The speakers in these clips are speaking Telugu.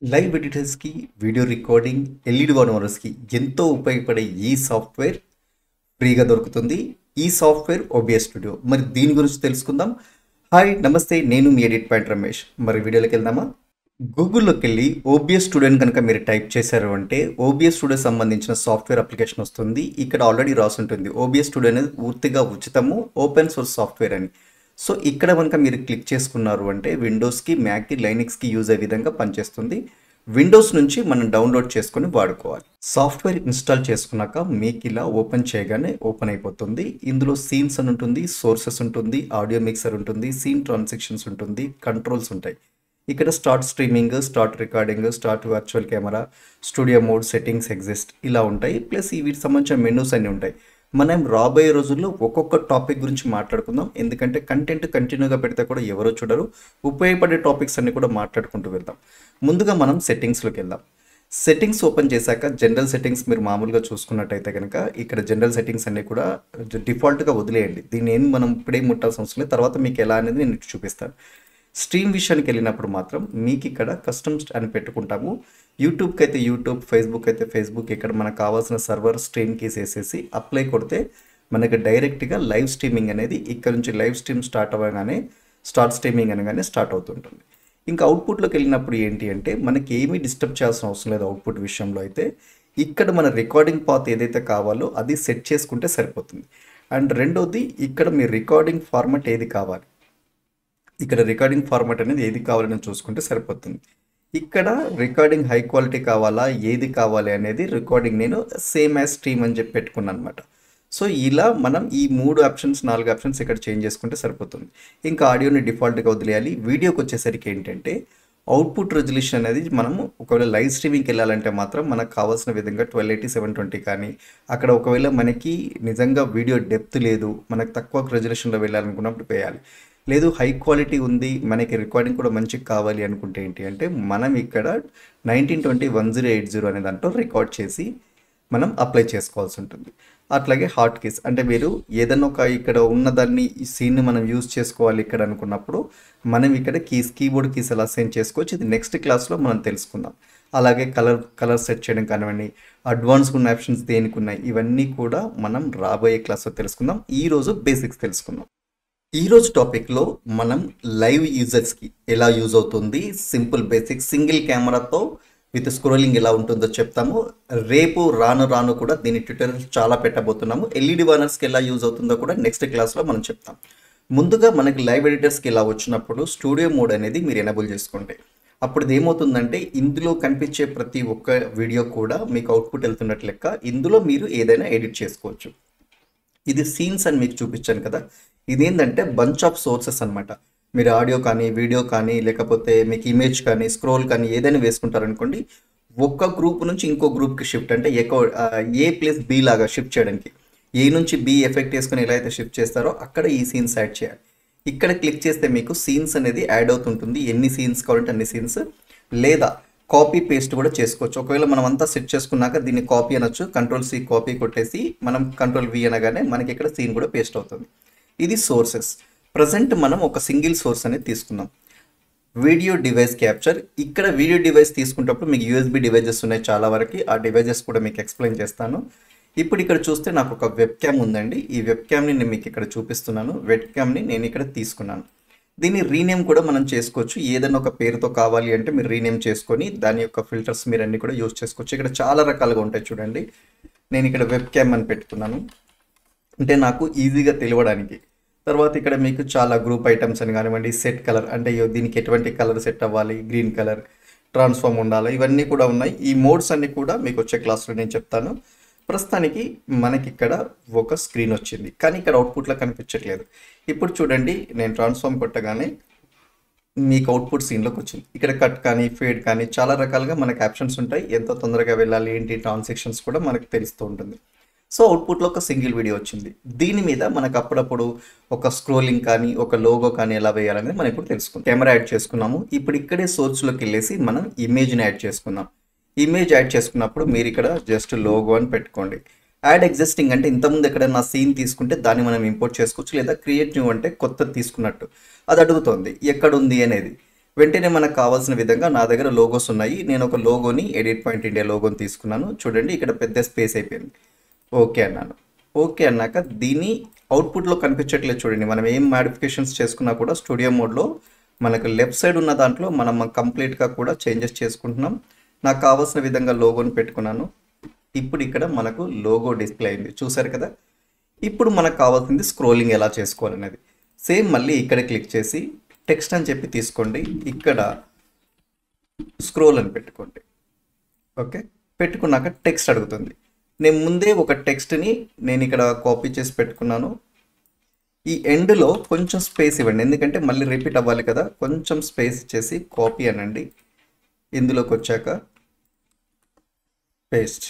లైవ్ ఎడిటర్స్కి వీడియో రికార్డింగ్ ఎల్ఈడి ఓనర్స్కి ఎంతో ఉపయోగపడే ఈ సాఫ్ట్వేర్ ఫ్రీగా దొరుకుతుంది ఈ సాఫ్ట్వేర్ ఓబిఎస్ స్టూడియో మరి దీని గురించి తెలుసుకుందాం హాయ్ నమస్తే నేను మీ ఎడిట్ పాయింట్ రమేష్ మరి వీడియోలోకి వెళ్దామా గూగుల్లోకి వెళ్ళి ఓబిఎస్ స్టూడియోని కనుక మీరు టైప్ చేశారు అంటే ఓబిఎస్ స్టూడియో సంబంధించిన సాఫ్ట్వేర్ అప్లికేషన్ వస్తుంది ఇక్కడ ఆల్రెడీ రాసి ఉంటుంది ఓబిఎస్ స్టూడియో అనేది పూర్తిగా ఉచితము ఓపెన్ సోర్స్ సాఫ్ట్వేర్ అని సో ఇక్కడ కనుక మీరు క్లిక్ చేసుకున్నారు అంటే విండోస్కి మ్యాక్కి లైనిక్స్కి యూజ్ అయ్యే విధంగా పనిచేస్తుంది విండోస్ నుంచి మనం డౌన్లోడ్ చేసుకొని వాడుకోవాలి సాఫ్ట్వేర్ ఇన్స్టాల్ చేసుకున్నాక మీకు ఇలా ఓపెన్ చేయగానే ఓపెన్ అయిపోతుంది ఇందులో సీన్స్ అని ఉంటుంది సోర్సెస్ ఉంటుంది ఆడియో మిక్సర్ ఉంటుంది సీన్ ట్రాన్సాక్షన్స్ ఉంటుంది కంట్రోల్స్ ఉంటాయి ఇక్కడ start streaming start recording start virtual camera studio mode settings exit ఇలా ఉంటాయి ప్లస్ ఈ వీటికి సంబంధించిన మెనూస్ అన్నీ ఉంటాయి మనం రాబోయే రోజుల్లో ఒక్కొక్క టాపిక్ గురించి మాట్లాడుకుందాం ఎందుకంటే కంటెంట్ కంటిన్యూగా పెడితే కూడా ఎవరో చూడరు ఉపయోగపడే టాపిక్స్ అన్ని కూడా మాట్లాడుకుంటూ వెళ్దాం ముందుగా మనం సెట్టింగ్స్లోకి వెళ్దాం సెట్టింగ్స్ ఓపెన్ చేశాక జనరల్ సెట్టింగ్స్ మీరు మామూలుగా చూసుకున్నట్టయితే కనుక ఇక్కడ జనరల్ సెట్టింగ్స్ అన్ని కూడా డిఫాల్ట్గా వదిలేయండి దీన్ని ఏం మనం ఇప్పుడే ముట్టాల్సిన అవసరం లేదు తర్వాత మీకు ఎలా అనేది నేను చూపిస్తాను స్ట్రీమ్ విషయానికి వెళ్ళినప్పుడు మాత్రం మీకు ఇక్కడ కస్టమ్స్ అని పెట్టుకుంటాము యూట్యూబ్కి అయితే యూట్యూబ్ ఫేస్బుక్ అయితే ఫేస్బుక్ ఇక్కడ మనకు కావాల్సిన సర్వర్ స్ట్రీమ్ కీస్ వేసేసి అప్లై కొడితే మనకి డైరెక్ట్గా లైవ్ స్ట్రీమింగ్ అనేది ఇక్కడ నుంచి లైవ్ స్ట్రీమ్ స్టార్ట్ అవ్వగానే స్టార్ట్ స్ట్రీమింగ్ అనగానే స్టార్ట్ అవుతుంటుంది ఇంకా అవుట్పుట్లోకి వెళ్ళినప్పుడు ఏంటి అంటే మనకి ఏమీ డిస్టర్బ్ చేయాల్సిన అవసరం లేదు అవుట్పుట్ విషయంలో అయితే ఇక్కడ మన రికార్డింగ్ పాత్ ఏదైతే కావాలో అది సెట్ చేసుకుంటే సరిపోతుంది అండ్ రెండోది ఇక్కడ మీ రికార్డింగ్ ఫార్మాట్ ఏది కావాలి ఇక్కడ రికార్డింగ్ ఫార్మాట్ అనేది ఏది కావాలని చూసుకుంటే సరిపోతుంది ఇక్కడ రికార్డింగ్ హై క్వాలిటీ కావాలా ఏది కావాలి అనేది రికార్డింగ్ నేను సేమ్ యాజ్ స్ట్రీమ్ అని చెప్పి పెట్టుకున్నాను అనమాట సో ఇలా మనం ఈ మూడు ఆప్షన్స్ నాలుగు ఆప్షన్స్ ఇక్కడ చేంజ్ చేసుకుంటే సరిపోతుంది ఇంకా ఆడియోని డిఫాల్ట్గా వదిలేయాలి వీడియోకి వచ్చేసరికి ఏంటంటే అవుట్పుట్ రెజల్యూషన్ అనేది మనము ఒకవేళ లైవ్ స్ట్రీమింగ్కి వెళ్ళాలంటే మాత్రం మనకు కావాల్సిన విధంగా ట్వెల్వ్ ఎయిటీ సెవెన్ ట్వంటీ కానీ అక్కడ ఒకవేళ మనకి నిజంగా వీడియో డెప్త్ లేదు మనకు తక్కువ రెజల్యూషన్లో వెళ్ళాలనుకున్నప్పుడు వేయాలి లేదు హై క్వాలిటీ ఉంది మనకి రికార్డింగ్ కూడా మంచిగా కావాలి అనుకుంటే ఏంటి అంటే మనం ఇక్కడ nineteen twenty one zero eight zero అనే దాంట్లో రికార్డ్ చేసి మనం అప్లై చేసుకోవాల్సి ఉంటుంది అట్లాగే హాట్ కీస్ అంటే మీరు ఏదైనా ఒక ఇక్కడ ఉన్నదాన్ని ఈ సీన్ని మనం యూజ్ చేసుకోవాలి ఇక్కడ అనుకున్నప్పుడు మనం ఇక్కడ కీస్ కీబోర్డ్ కీస్ ఎలా సెండ్ చేసుకోవచ్చు ఇది నెక్స్ట్ క్లాస్లో మనం తెలుసుకుందాం అలాగే కలర్ కలర్ సెట్ చేయడం కానివ్వండి అడ్వాన్స్ ఉన్న ఆప్షన్స్ దేనికి ఉన్నాయి ఇవన్నీ కూడా మనం రాబోయే క్లాస్లో తెలుసుకుందాం ఈరోజు బేసిక్స్ తెలుసుకుందాం ఈరోజు టాపిక్లో మనం లైవ్ యూజర్స్కి ఎలా యూజ్ అవుతుంది సింపుల్ బేసిక్ సింగిల్ కెమెరాతో విత్ స్క్రోలింగ్ ఎలా ఉంటుందో చెప్తాము రేపు రాను రాను కూడా దీని ట్యూటోరియల్ చాలా పెట్టబోతున్నాము ఎల్ఈడి వానర్స్కి ఎలా యూజ్ అవుతుందో కూడా నెక్స్ట్ క్లాస్లో మనం చెప్తాం ముందుగా మనకి లైవ్ ఎడిటర్స్కి ఇలా వచ్చినప్పుడు స్టూడియో మోడ్ అనేది మీరు ఎనబుల్ చేసుకోండి అప్పుడు ఇది ఏమవుతుందంటే ఇందులో కనిపించే ప్రతి ఒక్క వీడియో కూడా మీకు అవుట్పుట్ వెళ్తున్నట్లు లెక్క ఇందులో మీరు ఏదైనా ఎడిట్ చేసుకోవచ్చు ఇది సీన్స్ అని మీకు చూపించాను కదా ఇదేంటంటే బంచ్ ఆఫ్ సోర్సెస్ అనమాట మీరు ఆడియో కానీ వీడియో కానీ లేకపోతే మీకు ఇమేజ్ కానీ స్క్రోల్ కానీ ఏదైనా వేసుకుంటారనుకోండి ఒక్క గ్రూప్ నుంచి ఇంకో గ్రూప్కి షిఫ్ట్ అంటే ఎక్కువ ఏ ప్లస్ బి లాగా షిఫ్ట్ చేయడానికి ఏ నుంచి బి ఎఫెక్ట్ వేసుకొని ఎలా అయితే షిఫ్ట్ చేస్తారో అక్కడ ఈ సీన్స్ యాడ్ చేయాలి ఇక్కడ క్లిక్ చేస్తే మీకు సీన్స్ అనేది యాడ్ అవుతుంటుంది ఎన్ని సీన్స్ కావాలంటే అన్ని సీన్స్ లేదా కాపీ పేస్ట్ కూడా చేసుకోవచ్చు ఒకవేళ మనం అంతా సెట్ చేసుకున్నాక దీన్ని కాపీ అనొచ్చు కంట్రోల్ సి కాపీ కొట్టేసి మనం కంట్రోల్ వి అనగానే మనకి ఇక్కడ సీన్ కూడా పేస్ట్ అవుతుంది ఇది సోర్సెస్ ప్రజెంట్ మనం ఒక సింగిల్ సోర్స్ అనేది తీసుకున్నాం వీడియో డివైస్ క్యాప్చర్ ఇక్కడ వీడియో డివైస్ తీసుకున్నప్పుడు మీకు యూఎస్బి డివైజెస్ ఉన్నాయి చాలా వరకు ఆ డివైజెస్ కూడా మీకు ఎక్స్ప్లెయిన్ చేస్తాను ఇప్పుడు ఇక్కడ చూస్తే నాకు ఒక వెబ్ క్యామ్ ఉందండి ఈ వెబ్ క్యామ్ని నేను మీకు ఇక్కడ చూపిస్తున్నాను వెబ్ క్యామ్ని నేను ఇక్కడ తీసుకున్నాను దీన్ని రీనేమ్ కూడా మనం చేసుకోవచ్చు ఏదైనా ఒక పేరుతో కావాలి అంటే మీరు రీనేమ్ చేసుకొని దాని యొక్క ఫిల్టర్స్ మీరు అన్ని కూడా యూజ్ చేసుకోవచ్చు ఇక్కడ చాలా రకాలుగా ఉంటాయి చూడండి నేను ఇక్కడ వెబ్ క్యామ్ అని పెట్టుకున్నాను అంటే నాకు ఈజీగా తెలియడానికి తర్వాత ఇక్కడ మీకు చాలా గ్రూప్ ఐటమ్స్ అని కానివ్వండి సెట్ కలర్ అంటే ఇయ్యో దీనికి ఎటువంటి కలర్ సెట్ అవ్వాలి గ్రీన్ కలర్ ట్రాన్స్ఫార్మ్ ఉండాలి ఇవన్నీ కూడా ఉన్నాయి ఈ మోడ్స్ అన్ని కూడా మీకు వచ్చే క్లాస్లో నేను చెప్తాను ప్రస్తుతానికి మనకి ఇక్కడ ఒక స్క్రీన్ వచ్చింది కానీ ఇక్కడ అవుట్పుట్లో కనిపించట్లేదు ఇప్పుడు చూడండి నేను ట్రాన్స్ఫార్మ్ కొట్టగానే మీకు అవుట్పుట్ సీన్లోకి వచ్చింది ఇక్కడ కట్ కానీ ఫేడ్ కానీ చాలా రకాలుగా మనకి ఆప్షన్స్ ఉంటాయి ఎంత తొందరగా వెళ్ళాలి ఏంటి ట్రాన్సాక్షన్స్ కూడా మనకు తెలుస్తూ ఉంటుంది సో అవుట్పుట్లో ఒక సింగిల్ వీడియో వచ్చింది దీని మీద మనకు అప్పుడప్పుడు ఒక స్క్రోలింగ్ కానీ ఒక లోగో కానీ ఎలా వేయాలనేది మనం ఇప్పుడు తెలుసుకుందాం కెమెరా యాడ్ చేసుకున్నాము ఇప్పుడు ఇక్కడే సోర్స్లోకి వెళ్ళేసి మనం ఇమేజ్ని యాడ్ చేసుకుందాం ఇమేజ్ యాడ్ చేసుకున్నప్పుడు మీరు ఇక్కడ జస్ట్ లోగో అని పెట్టుకోండి యాడ్ ఎగ్జిస్టింగ్ అంటే ఇంతకుముందు ఎక్కడైనా సీన్ తీసుకుంటే దాన్ని మనం ఇంపోర్ట్ చేసుకోవచ్చు లేదా క్రియేట్ న్యూ అంటే కొత్తది తీసుకున్నట్టు అది అడుగుతోంది ఎక్కడ ఉంది అనేది వెంటనే మనకు కావాల్సిన విధంగా నా దగ్గర లోగోస్ ఉన్నాయి నేను ఒక లోగోని ఎడిట్ పాయింట్ ఇండియా లోగోని తీసుకున్నాను చూడండి ఇక్కడ పెద్ద స్పేస్ అయిపోయింది ఓకే అన్నాను ఓకే అన్నాక దీన్ని అవుట్పుట్లో కనిపించట్లేదు చూడండి మనం ఏం మాడిఫికేషన్స్ చేసుకున్నా కూడా స్టూడియో మోడ్లో మనకు లెఫ్ట్ సైడ్ ఉన్న దాంట్లో మనం కంప్లీట్గా కూడా చేంజెస్ చేసుకుంటున్నాం నాకు కావాల్సిన విధంగా లోగోని పెట్టుకున్నాను ఇప్పుడు ఇక్కడ మనకు లోగో డిస్ప్లే అయింది చూసారు కదా ఇప్పుడు మనకు కావాల్సింది స్క్రోలింగ్ ఎలా చేసుకోవాలనేది సేమ్ మళ్ళీ ఇక్కడ క్లిక్ చేసి టెక్స్ట్ అని చెప్పి తీసుకోండి ఇక్కడ స్క్రోల్ అని పెట్టుకోండి ఓకే పెట్టుకున్నాక టెక్స్ట్ అడుగుతుంది నేను ముందే ఒక టెక్స్ట్ని నేను ఇక్కడ కాపీ చేసి పెట్టుకున్నాను ఈ ఎండ్లో కొంచెం స్పేస్ ఇవ్వండి ఎందుకంటే మళ్ళీ రిపీట్ అవ్వాలి కదా కొంచెం స్పేస్ ఇచ్చేసి కాపీ అనండి ఇందులోకి వచ్చాక పేస్ట్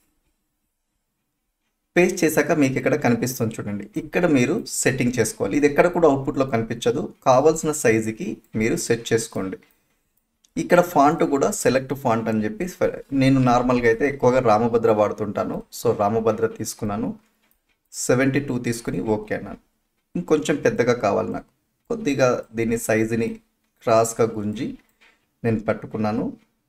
పేస్ట్ చేశాక మీకు ఇక్కడ కనిపిస్తుంది చూడండి ఇక్కడ మీరు సెట్టింగ్ చేసుకోవాలి ఇది ఎక్కడ కూడా అవుట్పుట్లో కనిపించదు కావాల్సిన సైజుకి మీరు సెట్ చేసుకోండి ఇక్కడ ఫాంట్ కూడా సెలెక్ట్ ఫాంట్ అని చెప్పి నేను నార్మల్గా అయితే ఎక్కువగా రామభద్ర వాడుతుంటాను సో రామభద్ర తీసుకున్నాను సెవెంటీ టూ తీసుకుని ఓకే అన్నాను ఇంకొంచెం పెద్దగా కావాలి నాకు కొద్దిగా దీని సైజుని క్రాస్గా గుంజి నేను పట్టుకున్నాను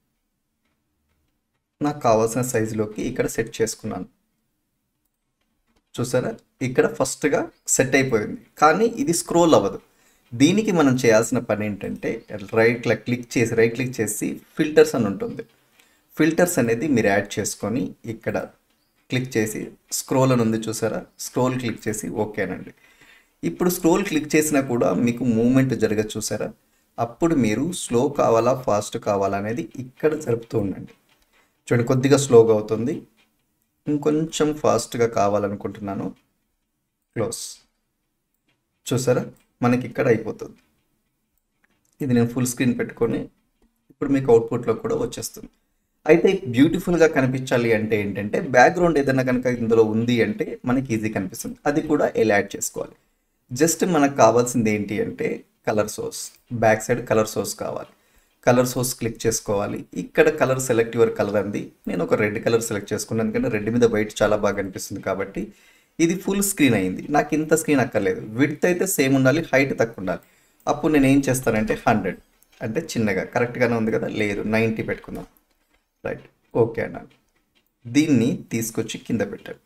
నాకు కావాల్సిన సైజులోకి ఇక్కడ సెట్ చేసుకున్నాను చూసారా ఇక్కడ ఫస్ట్గా సెట్ అయిపోయింది కానీ ఇది స్క్రోల్ అవ్వదు దీనికి మనం చేయాల్సిన పని ఏంటంటే రైట్ క్లిక్ చేసి రైట్ క్లిక్ చేసి ఫిల్టర్స్ అని ఉంటుంది ఫిల్టర్స్ అనేది మీరు యాడ్ చేసుకొని ఇక్కడ క్లిక్ చేసి స్క్రోల్ అని ఉంది చూసారా స్క్రోల్ క్లిక్ చేసి ఓకేనండి ఇప్పుడు స్క్రోల్ క్లిక్ చేసినా కూడా మీకు మూమెంట్ జరగదు చూసారా అప్పుడు మీరు స్లో కావాలా ఫాస్ట్ కావాలా అనేది ఇక్కడ జరుపుతూ ఉండండి చూడండి కొద్దిగా స్లోగా అవుతుంది ఇంకొంచెం ఫాస్ట్గా కావాలనుకుంటున్నాను క్లోజ్ చూసారా మనకి ఇక్కడ అయిపోతుంది ఇది నేను ఫుల్ స్క్రీన్ పెట్టుకొని ఇప్పుడు మీకు అవుట్పుట్లో కూడా వచ్చేస్తుంది అయితే బ్యూటిఫుల్గా కనిపించాలి అంటే ఏంటంటే బ్యాక్గ్రౌండ్ ఏదైనా కనుక ఇందులో ఉంది అంటే మనకి ఈజీ కనిపిస్తుంది అది కూడా ఎలా యాడ్ చేసుకోవాలి జస్ట్ మనకు కావాల్సింది ఏంటి అంటే colour source back side colour source కావాలి కలర్ సోర్స్ క్లిక్ చేసుకోవాలి ఇక్కడ కలర్ సెలెక్ట్ యువర్ కలర్ అంది నేను ఒక రెడ్ కలర్ సెలెక్ట్ చేసుకున్నాను ఎందుకంటే రెడ్ మీద వైట్ చాలా బాగా అనిపిస్తుంది కాబట్టి ఇది ఫుల్ స్క్రీన్ అయింది నాకు ఇంత స్క్రీన్ అక్కర్లేదు విడ్త్ అయితే సేమ్ ఉండాలి హైట్ తక్కువ ఉండాలి అప్పుడు నేను ఏం చేస్తానంటే హండ్రెడ్ అంటే చిన్నగా కరెక్ట్గానే ఉంది కదా లేదు నైంటీ పెట్టుకుందాం రైట్ ఓకే అన్నాను దీన్ని తీసుకొచ్చి కింద పెట్టాను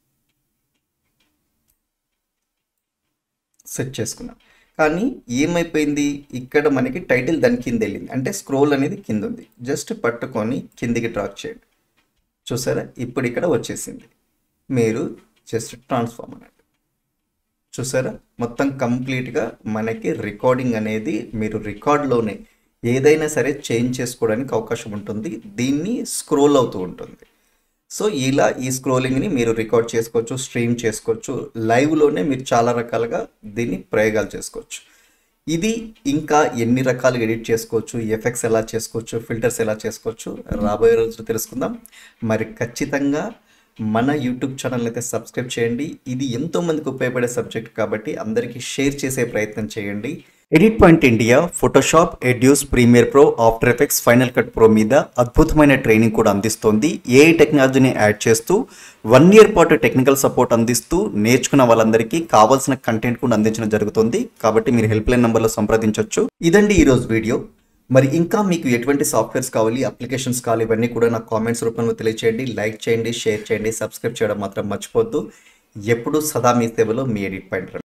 సెట్ చేసుకున్నాం కానీ ఏమైపోయింది ఇక్కడ మనకి టైటిల్ దాని కింద వెళ్ళింది అంటే స్క్రోల్ అనేది కింద ఉంది జస్ట్ పట్టుకొని కిందికి డ్రాక్ చేయండి చూసారా ఇప్పుడు ఇక్కడ వచ్చేసింది మీరు జస్ట్ ట్రాన్స్ఫార్మ్ అన్నట్టు చూసారా మొత్తం కంప్లీట్గా మనకి రికార్డింగ్ అనేది మీరు రికార్డ్లోనే ఏదైనా సరే చేంజ్ చేసుకోవడానికి అవకాశం ఉంటుంది దీన్ని స్క్రోల్ అవుతూ ఉంటుంది సో ఇలా ఈ స్క్రోలింగ్ని మీరు రికార్డ్ చేసుకోవచ్చు స్ట్రీమ్ చేసుకోవచ్చు లైవ్లోనే మీరు చాలా రకాలుగా దీన్ని ప్రయోగాలు చేసుకోవచ్చు ఇది ఇంకా ఎన్ని రకాలుగా ఎడిట్ చేసుకోవచ్చు ఎఫెక్ట్స్ ఎలా చేసుకోవచ్చు ఫిల్టర్స్ ఎలా చేసుకోవచ్చు రాబోయే రోజులు తెలుసుకుందాం మరి ఖచ్చితంగా మన యూట్యూబ్ ఛానల్ అయితే సబ్స్క్రైబ్ చేయండి ఇది ఎంతో మందికి ఉపయోగపడే సబ్జెక్ట్ కాబట్టి అందరికీ షేర్ చేసే ప్రయత్నం చేయండి edit point India Photoshop Edius Premiere Pro After Effects Final Cut Pro మీద అద్భుతమైన ట్రైనింగ్ కూడా అందిస్తోంది ఏఐ టెక్నాలజీని యాడ్ చేస్తూ వన్ ఇయర్ పాటు టెక్నికల్ సపోర్ట్ అందిస్తూ నేర్చుకున్న వాళ్ళందరికీ కావాల్సిన కంటెంట్ కూడా అందించడం జరుగుతుంది కాబట్టి మీరు హెల్ప్ లైన్ నెంబర్లో సంప్రదించవచ్చు ఇదండి ఈరోజు వీడియో మరి ఇంకా మీకు ఎటువంటి సాఫ్ట్వేర్స్ కావాలి అప్లికేషన్స్ కావాలి ఇవన్నీ కూడా నాకు కామెంట్స్ రూపంలో తెలియచేయండి లైక్ చేయండి షేర్ చేయండి సబ్స్క్రైబ్ చేయడం మాత్రం మర్చిపోద్దు ఎప్పుడు సదా మీ సేవలో మీ ఎడిట్ పాయింట్